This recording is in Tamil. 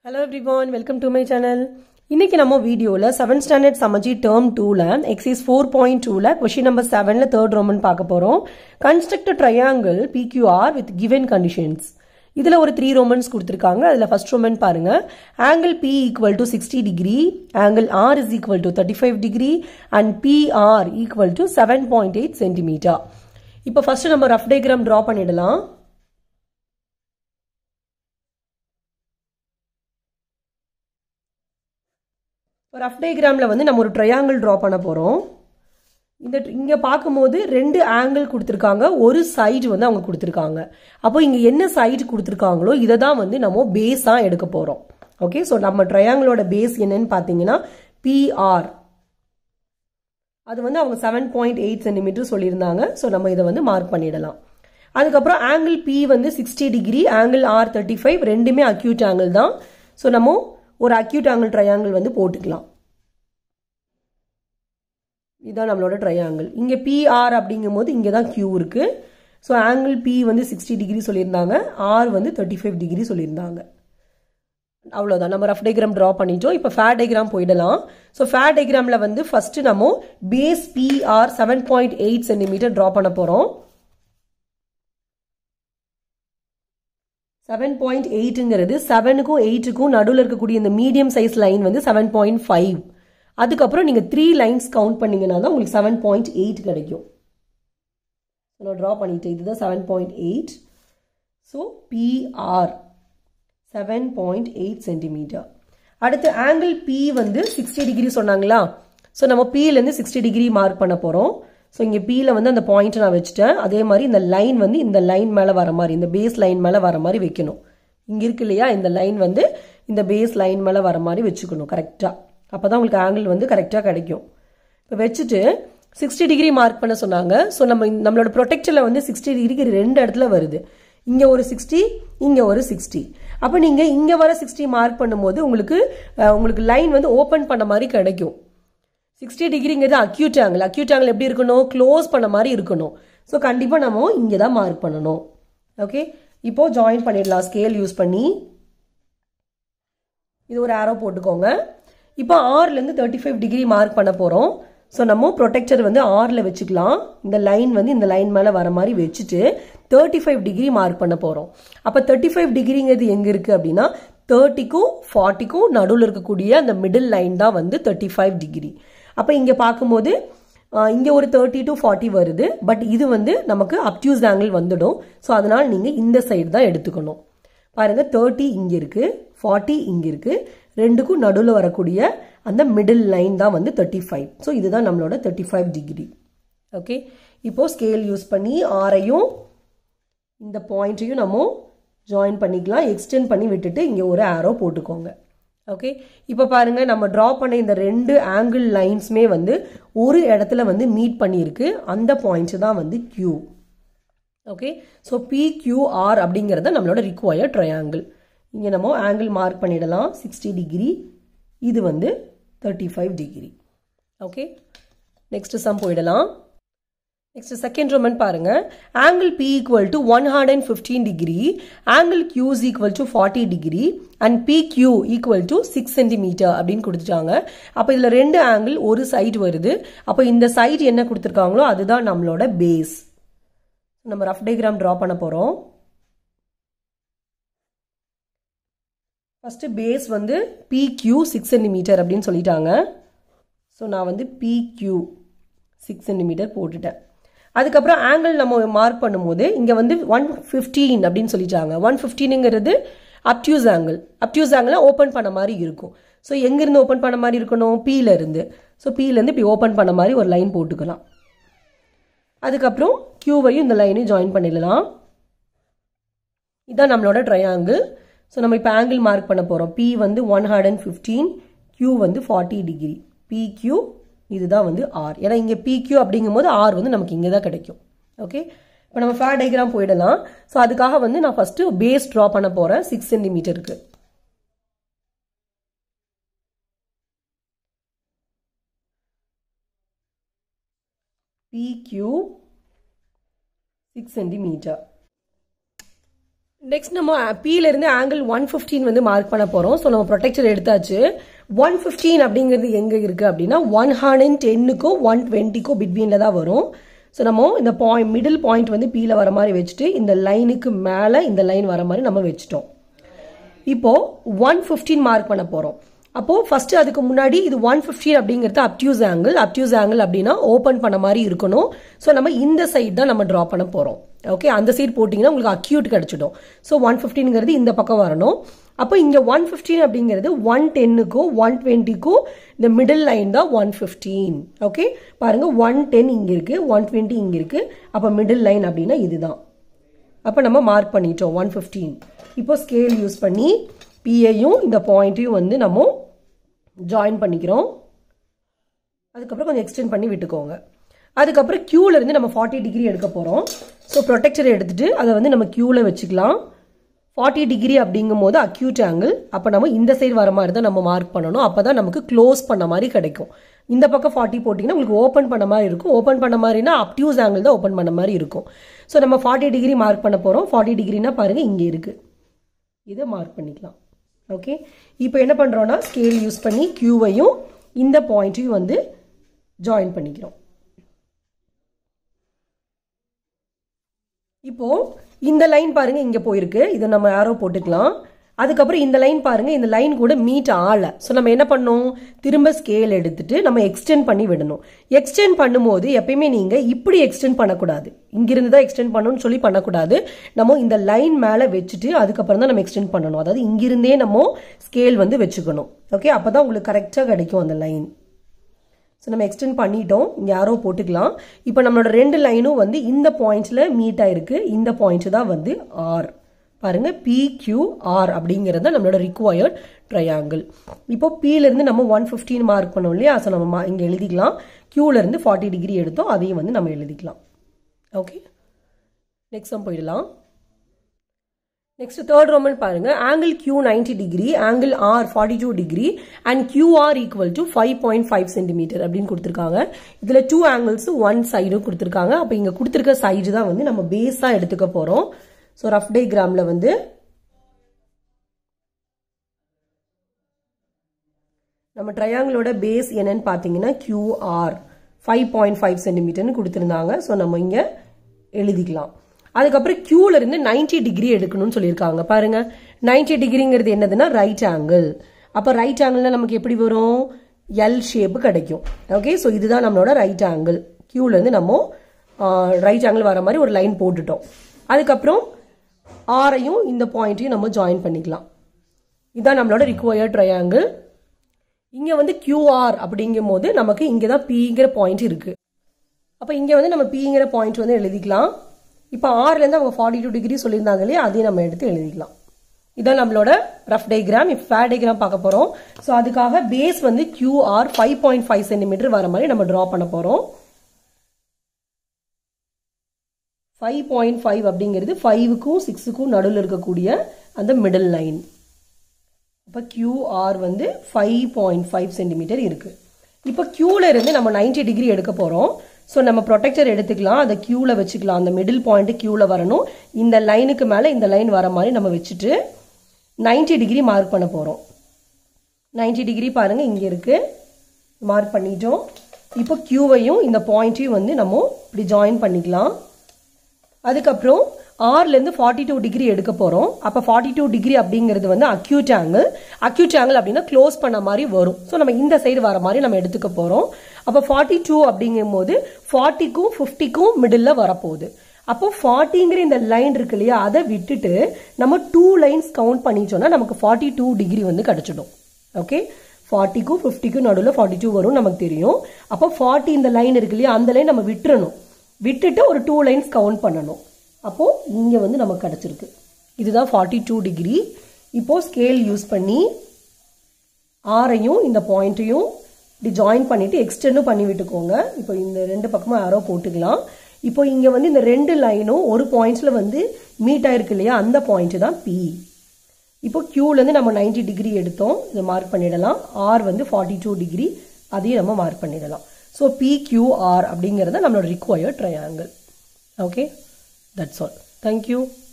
hello everyone welcome to my channel இன்னைக்கு நம்ம வீடியோவில் செவன்த் ஸ்டாண்டர்ட் சமஜி டேர்ம் டூவில் எக்ஸைஸ் ஃபோர் பாயிண்ட் டூவில் கொஷின் நம்பர் செவனில் தேர்ட் ரோமன் பார்க்க போகிறோம் construct triangle PQR with given conditions இதில் ஒரு த்ரீ ரோமன்ஸ் கொடுத்துருக்காங்க அதில் ஃபர்ஸ்ட் ரோமன் பாருங்க angle P equal to sixty degree angle R is equal to thirty five degree and PR equal to seven point eight centimetre இப்போ ஃபர்ஸ்ட் நம்ம ரஃப் டயக்ராம் ட்ரா பண்ணிடலாம் ரஃப் டயக்ராமில் வந்து நம்ம ஒரு ட்ரையாங்கிள் ட்ரா பண்ண போகிறோம் இந்த இங்கே பார்க்கும்போது ரெண்டு ஆங்கிள் கொடுத்துருக்காங்க ஒரு சைடு வந்து அவங்க கொடுத்துருக்காங்க அப்போ இங்கே என்ன சைடு கொடுத்துருக்காங்களோ இதை தான் வந்து நம்ம பேஸாக எடுக்க போகிறோம் ஓகே ஸோ நம்ம ட்ரையாங்கிளோட பேஸ் என்னன்னு பார்த்தீங்கன்னா பிஆர் அது வந்து அவங்க செவன் பாயிண்ட் எயிட் சென்டிமீட்டர் சொல்லியிருந்தாங்க ஸோ நம்ம இதை வந்து மார்க் பண்ணிடலாம் அதுக்கப்புறம் ஆங்கிள் பி வந்து sixty degree angle R thirty five ரெண்டுமே அக்யூட் ஆங்கிள் தான் ஸோ நம்ம ஒரு அக்யூட் ஆங்கிள் ட்ரையாங்கிள் வந்து போட்டுக்கலாம் இதுதான் நம்மளோட ட்ரையாங்கிள் இங்கே பிஆர் அப்படிங்கும் போது இங்கே தான் கியூ இருக்கு ஸோ ஆங்கிள் பி வந்து சிக்ஸ்டி டிகிரி சொல்லியிருந்தாங்க ஆர் வந்து தேர்ட்டி ஃபைவ் டிகிரி சொல்லியிருந்தாங்க அவ்வளோதான் நம்ம ரஃப் டயக்ராம் ட்ரா பண்ணிட்டோம் இப்போ ஃபேர் டயக்ராம் போயிடலாம் ஸோ ஃபேர் டயக்ராமில் வந்து ஃபர்ஸ்ட் நம்ம base PR seven point eight centimetre draw பண்ண போகிறோம் செவன் பாயிண்ட் எயிட்டுங்கிறது செவனுக்கும் எயிட்டுக்கும் நடுவில் இருக்கக்கூடிய இந்த மீடியம் சைஸ் லைன் வந்து செவன் பாயிண்ட் ஃபைவ் அதுக்கப்புறம் நீங்கள் த்ரீ லைன்ஸ் கவுண்ட் பண்ணீங்கன்னா தான் உங்களுக்கு செவன் பாயிண்ட் எயிட் கிடைக்கும் நான் ட்ரா பண்ணிட்டேன் இதுதான் seven point eight so PR seven point eight centimetre அடுத்து ஆங்கிள் பி வந்து சிக்ஸ்டி டிகிரி சொன்னாங்களா ஸோ நம்ம பிலேருந்து சிக்ஸ்டி டிகிரி மார்க் பண்ண போகிறோம் ஸோ இங்கே பியில் வந்து அந்த பாயிண்ட்டை நான் வச்சுட்டேன் அதே மாதிரி இந்த லைன் வந்து இந்த லைன் மேலே வர மாதிரி இந்த பேஸ் லைன் மேலே வர மாதிரி வைக்கணும் இங்கே இருக்கு இல்லையா இந்த லைன் வந்து இந்த பேஸ் லைன் மேலே வர மாதிரி வச்சுக்கணும் கரெக்டாக அப்போ தான் உங்களுக்கு ஆங்கிள் வந்து கரெக்டாக கிடைக்கும் இப்போ வச்சுட்டு சிக்ஸ்டி டிகிரி மார்க் பண்ண சொன்னாங்க ஸோ நம்ம நம்மளோட ப்ரொடெக்டரில் வந்து சிக்ஸ்டி டிகிரிக்கு ரெண்டு இடத்துல வருது இங்கே ஒரு சிக்ஸ்டி இங்கே ஒரு சிக்ஸ்டி அப்போ நீங்கள் இங்கே வர சிக்ஸ்டி மார்க் பண்ணும்போது உங்களுக்கு உங்களுக்கு லைன் வந்து ஓப்பன் பண்ண மாதிரி கிடைக்கும் சிக்ஸ்டி டிகிரிங்கிறது அக்யூட் ஆங்கிள் அக்யூட் ஆங்கிள் எப்படி இருக்கணும் க்ளோஸ் பண்ண மாதிரி இருக்கணும் ஸோ கண்டிப்பாக நம்ம இங்கே தான் மார்க் பண்ணணும் ஓகே இப்போ ஜாயின் பண்ணிடலாம் ஸ்கேல் யூஸ் பண்ணி இது ஒரு ஆரோ போட்டுக்கோங்க இப்போ ஆர்லேருந்து தேர்ட்டி ஃபைவ் டிகிரி மார்க் பண்ண போகிறோம் ஸோ நம்ம ப்ரொடெக்டர் வந்து ஆரில் வச்சுக்கலாம் இந்த லைன் வந்து இந்த லைன் மேலே வர மாதிரி வச்சுட்டு தேர்ட்டி ஃபைவ் டிகிரி மார்க் பண்ண போகிறோம் அப்போ தேர்ட்டி ஃபைவ் டிகிரிங்கிறது எங்கே இருக்குது அப்படின்னா தேர்ட்டிக்கும் ஃபார்ட்டிக்கும் நடுவில் இருக்கக்கூடிய அந்த மிடில் லைன் தான் வந்து தேர்ட்டி ஃபைவ் டிகிரி அப்போ இங்கே பார்க்கும்போது இங்கே ஒரு தேர்ட்டி டு ஃபார்ட்டி வருது பட் இது வந்து நமக்கு அப்டியூஸ் ஆங்கிள் வந்துடும் ஸோ அதனால் நீங்கள் இந்த சைடு தான் எடுத்துக்கணும் பாருங்கள் தேர்ட்டி இங்கே இருக்குது ஃபார்ட்டி இங்கே இருக்குது ரெண்டுக்கும் நடுவில் வரக்கூடிய அந்த மிடில் லைன் தான் வந்து தேர்ட்டி ஃபைவ் ஸோ இதுதான் நம்மளோட தேர்ட்டி ஃபைவ் டிகிரி ஓகே இப்போது ஸ்கேல் யூஸ் பண்ணி ஆரையும் இந்த பாயிண்ட்டையும் நம்ம ஜாயின் பண்ணிக்கலாம் எக்ஸ்டெண்ட் பண்ணி விட்டுட்டு இங்கே ஒரு ஆரோ போட்டுக்கோங்க ஓகே இப்போ பாருங்க நம்ம ட்ரா பண்ண இந்த ரெண்டு ஆங்கிள் லைன்ஸுமே வந்து ஒரு இடத்துல வந்து மீட் பண்ணியிருக்கு அந்த பாயிண்ட்ஸ் தான் வந்து Q okay so P QR அப்படிங்கிறத நம்மளோட ரிக்வயர்ட் ட்ரையாங்கிள் இங்கே நம்ம ஆங்கிள் மார்க் பண்ணிடலாம் சிக்ஸ்டி டிகிரி இது வந்து thirty five degree okay next sum போயிடலாம் நெக்ஸ்ட் செகண்ட் ரோமன் பாருங்க angle P equal to one hundred and fifteen degree angle Q is equal to forty degree and P Q equal to six centimetre அப்படின்னு கொடுத்துட்டாங்க அப்போ இதில் ரெண்டு ஆங்கிள் ஒரு சைடு வருது அப்போ இந்த சைடு என்ன கொடுத்துருக்காங்களோ அதுதான் நம்மளோட பேஸ் நம்ம ரஃப் டயக்ராம் ட்ரா பண்ண போகிறோம் ஃபஸ்ட்டு பேஸ் வந்து பிக்யூ சிக்ஸ் சென்டிமீட்டர் அப்படின்னு சொல்லிட்டாங்க ஸோ நான் வந்து பிக்யூ சிக்ஸ் சென்டிமீட்டர் போட்டுட்டேன் அதுக்கப்புறம் ஆங்கிள் நம்ம மார்க் பண்ணும்போது இங்கே வந்து ஒன் ஃபிஃப்டீன் அப்படின்னு சொல்லிட்டாங்க ஒன் ஃபிஃப்டீனுங்கிறது obtuse angle obtuse angle open பண்ண மாதிரி இருக்கும் ஸோ எங்கேருந்து ஓப்பன் பண்ண மாதிரி இருக்கணும் பீல இருந்து ஸோ பீலேருந்து இப்படி ஓப்பன் பண்ண மாதிரி ஒரு லைன் போட்டுக்கலாம் அதுக்கப்புறம் கியூவையும் இந்த லைனையும் ஜாயின் பண்ணிடலாம் இதுதான் நம்மளோட ட்ரையாங்கிள் ஸோ நம்ம இப்போ ஆங்கிள் மார்க் பண்ண போகிறோம் பி வந்து one hundred and fifteen Q வந்து ஃபார்ட்டி டிகிரி பி கியூ இதுதான் வந்து ஆர் ஏன்னா இங்கே பி கியூ அப்படிங்கும் போது ஆர் வந்து நமக்கு இங்கே தான் கிடைக்கும் ஓகே இப்போ நம்ம ஃபேர் டயக்ராம் போயிடலாம் ஸோ அதுக்காக வந்து நான் ஃபஸ்ட்டு பேஸ் ட்ரா பண்ண போகிறேன் சிக்ஸ் சென்டிமீட்டருக்கு P Q six centimetre next நம்ம P ல இருந்து ஆங்கிள் ஒன் ஃபிஃப்டீன் வந்து மார்க் பண்ண போறோம் ஸோ நம்ம ப்ரொடெக்டர் எடுத்தாச்சு ஒன் ஃபிஃப்டீன் அப்படிங்கிறது எங்க இருக்கு அப்படின்னா ஒன் ஹண்ட்ரட் டென்னுக்கும் ஒன் டுவெண்ட்டிக்கும் பிட்வீன்ல தான் வரும் ஸோ நம்ம இந்த பாயிண்ட் மிடில் பாயிண்ட் வந்து P ல வர மாதிரி வச்சுட்டு இந்த லைனுக்கு மேலே இந்த லைன் வர மாதிரி நம்ம வச்சுட்டோம் இப்போ ஒன் ஃபிஃப்டீன் மார்க் பண்ண போறோம் அப்போ ஃபர்ஸ்ட் அதுக்கு முன்னாடி இது ஒன் ஃபிஃப்டீன் அப்படிங்கிறது அப்டியூஸ் ஆங்கிள் அப்டியூஸ் ஆங்கிள் அப்படின்னா ஓப்பன் பண்ண மாதிரி இருக்கணும் ஸோ நம்ம இந்த சைடு தான் நம்ம ட்ரா பண்ண போறோம் ஓகே அந்த சைடு போட்டிங்கன்னா உங்களுக்கு அக்யூட் கிடைச்சிடும் ஸோ ஒன் ஃபிஃப்டீன்ங்கிறது இந்த பக்கம் வரணும் அப்போ இங்க ஒன் ஃபிஃப்டீன் அப்படிங்கிறது ஒன் டென்னுக்கும் ஒன் டுவெண்ட்டிக்கும் இந்த மிடில் லைன் தான் ஒன் ஃபிஃப்டீன் ஓகே பாருங்க ஒன் டென் இங்க இருக்கு ஒன் டுவெண்ட்டி இங்க இருக்கு அப்போ மிடில் லைன் அப்படின்னா இதுதான் அப்போ நம்ம மார்க் பண்ணிட்டோம் ஒன் ஃபிஃப்டீன் இப்போ ஸ்கேல் யூஸ் பண்ணி பிஏயும் இந்த பாயிண்ட்டையும் வந்து நம்ம ஜாயின் பண்ணிக்கிறோம் அதுக்கப்புறம் கொஞ்சம் எக்ஸ்டெண்ட் பண்ணி விட்டுக்கோங்க அதுக்கப்புறம் கியூல இருந்து நம்ம ஃபார்ட்டி டிகிரி எடுக்க போகிறோம் ஸோ ப்ரொடெக்டரை எடுத்துட்டு அதை வந்து நம்ம கியூவில் வச்சுக்கலாம் ஃபார்ட்டி டிகிரி அப்படிங்கும் போது அக்யூட் ஆங்கிள் அப்போ நம்ம இந்த சைடு வர மாதிரி தான் நம்ம மார்க் பண்ணணும் அப்போ தான் நமக்கு க்ளோஸ் பண்ண மாதிரி கிடைக்கும் இந்த பக்கம் ஃபார்ட்டி போட்டிங்கன்னா உங்களுக்கு ஓப்பன் பண்ண மாதிரி இருக்கும் ஓப்பன் பண்ண மாதிரினா அப்டியூஸ் ஆங்கிள் தான் ஓப்பன் பண்ண மாதிரி இருக்கும் ஸோ நம்ம ஃபார்ட்டி டிகிரி மார்க் பண்ண போகிறோம் ஃபார்ட்டி டிகிரினா பாருங்கள் இங்கே இருக்குது இதை மார்க் பண்ணிக்கலாம் ஓகே இப்போ என்ன பண்ணுறோன்னா ஸ்கேல் யூஸ் பண்ணி கியூவையும் இந்த பாயிண்ட்டையும் வந்து ஜாயின் பண்ணிக்கிறோம் இப்போ இந்த லைன் பாருங்க இங்க போயிருக்கு இதை நம்ம ஆரோ போட்டுக்கலாம் அதுக்கப்புறம் இந்த லைன் பாருங்க இந்த லைன் கூட மீட் ஆகல ஸோ நம்ம என்ன பண்ணோம் திரும்ப ஸ்கேல் எடுத்துட்டு நம்ம எக்ஸ்டெண்ட் பண்ணி விடணும் எக்ஸ்டெண்ட் பண்ணும்போது எப்பயுமே நீங்க இப்படி எக்ஸ்டெண்ட் பண்ணக்கூடாது இங்கிருந்து தான் எக்ஸ்டெண்ட் பண்ணணும்னு சொல்லி பண்ணக்கூடாது நம்ம இந்த லைன் மேலே வச்சுட்டு அதுக்கப்புறம் தான் நம்ம எக்ஸ்டெண்ட் பண்ணணும் அதாவது இங்கிருந்தே நம்ம ஸ்கேல் வந்து வச்சுக்கணும் ஓகே அப்பதான் உங்களுக்கு கரெக்டாக கிடைக்கும் அந்த லைன் ஸோ நம்ம எக்ஸ்டெண்ட் பண்ணிட்டோம் இங்கே யாரோ போட்டுக்கலாம் இப்போ நம்மளோட ரெண்டு லைனும் வந்து இந்த பாயிண்ட்ல மீட் ஆயிருக்கு இந்த பாயிண்ட் தான் வந்து ஆர் பாருங்க பி கியூ ஆர் அப்படிங்கிறது தான் நம்மளோட ரிக்வயர்ட் ட்ரையாங்கிள் இப்போ P ல இருந்து நம்ம ஒன் ஃபிஃப்டீன் மார்க் பண்ணோம் இல்லையா ஸோ நம்ம மா- இங்கே எழுதிக்கலாம் Q ல இருந்து ஃபார்ட்டி டிகிரி எடுத்தோம் அதையும் வந்து நம்ம எழுதிக்கலாம் ஓகே நெக்ஸ்ட் சம் போயிடலாம் நெக்ஸ்ட் தேர்ட் ரோமன் பாருங்க angle Q 90 degree angle R 42 two degree and QR equal to five point five centimetre அப்படின்னு கொடுத்துருக்காங்க இதுல டூ ஆங்கிள்ஸ் ஒன் சைடும் கொடுத்துருக்காங்க அப்போ இங்க கொடுத்துருக்க சைடு தான் வந்து நம்ம பேஸா எடுத்துக்க போறோம் ஸோ ரஃப் டயக்ராம்ல வந்து நம்ம ட்ரையாங்கிளோட பேஸ் என்னன்னு பார்த்தீங்கன்னா QR ஃபைவ் பாயிண்ட் ஃபைவ் சென்டிமீட்டர்னு கொடுத்துருந்தாங்க ஸோ நம்ம இங்க எழுதிக்கலாம் அதுக்கப்புறம் Qல இருந்து 90 டிகிரி எடுக்கணும்னு சொல்லியிருக்காங்க பாருங்க 90 டிகிரிங்கிறது என்னதுன்னா ரைட் ஆங்கிள் அப்போ ரைட் ஆங்கிள்னா நமக்கு எப்படி வரும் எல் ஷேப் கிடைக்கும் ஓகே ஸோ இதுதான் நம்மளோட ரைட் ஆங்கிள் Qல இருந்து நம்ம ரைட் ஆங்கிள் வர மாதிரி ஒரு லைன் போட்டுட்டோம் அதுக்கப்புறம் ஆரையும் இந்த பாயிண்ட்டையும் நம்ம ஜாயின் பண்ணிக்கலாம் இதுதான் நம்மளோட ரிக்வயர்ட் ட்ரையாங்கிள் இங்க வந்து QR அப்படிங்கும் போது நமக்கு இங்க தான் Pங்கிற பாயிண்ட் இருக்கு அப்ப இங்க வந்து நம்ம Pங்கிற பாயிண்ட் வந்து எழுதிக்கலாம் இப்போ ஆர்ல இருந்து அவங்க ஃபார்ட்டி டூ டிகிரி சொல்லியிருந்தாங்க இல்லையா அதையும் நம்ம எடுத்து எழுதிக்கலாம் இதான் நம்மளோட ரஃப் டயக்ராம் இப்போ ஃபேர் டயக்ராம் பார்க்க போறோம் ஸோ அதுக்காக பேஸ் வந்து QR five point five centimetre வர மாதிரி நம்ம டிரா பண்ண போறோம் ஃபைவ் பாயிண்ட் ஃபைவ் அப்படிங்கிறது ஃபைவுக்கும் சிக்ஸுக்கும் நடுவில் இருக்கக்கூடிய அந்த மிடில் லைன் இப்போ QR வந்து ஃபைவ் பாயிண்ட் ஃபைவ் சென்டிமீட்டர் இருக்கு இப்போ Qல இருந்து நம்ம 90 டிகிரி எடுக்க போறோம் ஸோ நம்ம ப்ரொடெக்டர் எடுத்துக்கலாம் அதை Qல வச்சுக்கலாம் அந்த மிடில் பாயிண்ட் Qல வரணும் இந்த லைனுக்கு மேலே இந்த லைன் வர மாதிரி நம்ம வச்சுட்டு 90 டிகிரி மார்க் பண்ண போறோம் 90 டிகிரி பாருங்க இங்க இருக்கு மார்க் பண்ணிட்டோம் இப்போ Qவையும் இந்த பாயிண்ட்டையும் வந்து நம்ம இப்படி ஜாயின் பண்ணிக்கலாம் அதுக்கப்புறம் ஆர்ல இருந்து ஃபார்ட்டி டூ டிகிரி எடுக்க போறோம் அப்ப ஃபார்ட்டி டூ டிகிரி அப்படிங்கிறது வந்து அக்யூட் ஆங்கிள் அக்யூட் ஆங்கிள் அப்படின்னா க்ளோஸ் பண்ண மாதிரி வரும் ஸோ நம்ம இந்த சைடு வர மாதிரி நம்ம எடுத்துக்க போறோம் அப்ப ஃபார்ட்டி டூ அப்படிங்கும் போது ஃபார்ட்டிக்கும் ஃபிஃப்டிக்கும் மிடில் வரப்போகுது அப்போ ஃபார்ட்டிங்கிற இந்த லைன் இருக்கு இல்லையா அதை விட்டுட்டு நம்ம டூ லைன்ஸ் கவுண்ட் பண்ணிட்டோம்னா நமக்கு ஃபார்ட்டி டூ டிகிரி வந்து கிடைச்சிடும் ஓகே ஃபார்ட்டிக்கும் ஃபிஃப்டிக்கும் நடுவில் ஃபார்ட்டி டூ வரும் நமக்கு தெரியும் அப்போ ஃபார்ட்டி இந்த லைன் இருக்கு இல்லையா அந்த லைன் நம்ம விட்டுறணும் விட்டுட்டு ஒரு டூ லைன்ஸ் கவுண்ட் பண்ணணும் அப்போ இங்க வந்து நமக்கு கிடைச்சிருக்கு இதுதான் ஃபார்ட்டி டூ டிகிரி இப்போ ஸ்கேல் யூஸ் பண்ணி ஆரையும் இந்த பாயிண்ட்டையும் இப்படி ஜாயின் பண்ணிட்டு எக்ஸ்டெண்டும் பண்ணி விட்டுக்கோங்க இப்போ இந்த ரெண்டு பக்கமும் ஆரோ போட்டுக்கலாம் இப்போ இங்க வந்து இந்த ரெண்டு லைனும் ஒரு பாயிண்ட்ஸ்ல வந்து மீட் ஆயிருக்கு இல்லையா அந்த பாயிண்ட் தான் பி இப்போ Qல இருந்து நம்ம 90 டிகிரி எடுத்தோம் இதை மார்க் பண்ணிடலாம் ஆர் வந்து ஃபார்ட்டி டூ டிகிரி அதையும் நம்ம மார்க் பண்ணிடலாம் ஸோ PQR அப்படிங்கிறது நம்மளோட required triangle okay that's all thank you